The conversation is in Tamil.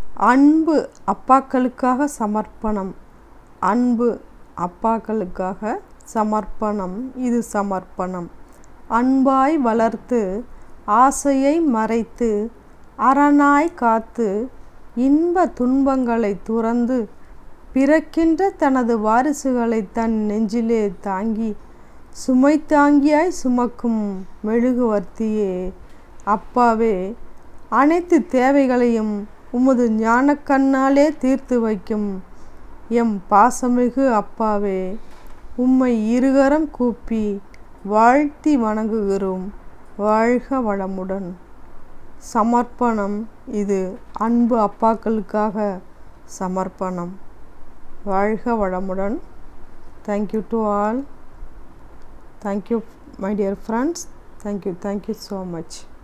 அன்பு அப்பாக்களுக்காக சமர்ப்பணம் அன்பு அப்பாக்களுக்காக சமர்ப்பணம் இது சமர்ப்பணம் அன்பாய் வளர்த்து ஆசையை மறைத்து அரணாய் காத்து இன்ப துன்பங்களை துறந்து பிறக்கின்ற தனது வாரிசுகளை தன் நெஞ்சிலே தாங்கி சுமை தாங்கியாய் சுமக்கும் மெழுகுவர்த்தியே அப்பாவே அனைத்து தேவைகளையும் உமது ஞானக்கண்ணாலே தீர்த்து வைக்கும் எம் பாசமிகு அப்பாவே உம்மை இருகரம் கூப்பி வாழ்த்தி வணங்குகிறோம் வாழ்க வளமுடன் சமர்ப்பணம் இது அன்பு அப்பாக்களுக்காக சமர்ப்பணம் வாழ்க வளமுடன் thank you to all thank you my dear friends thank you thank you so much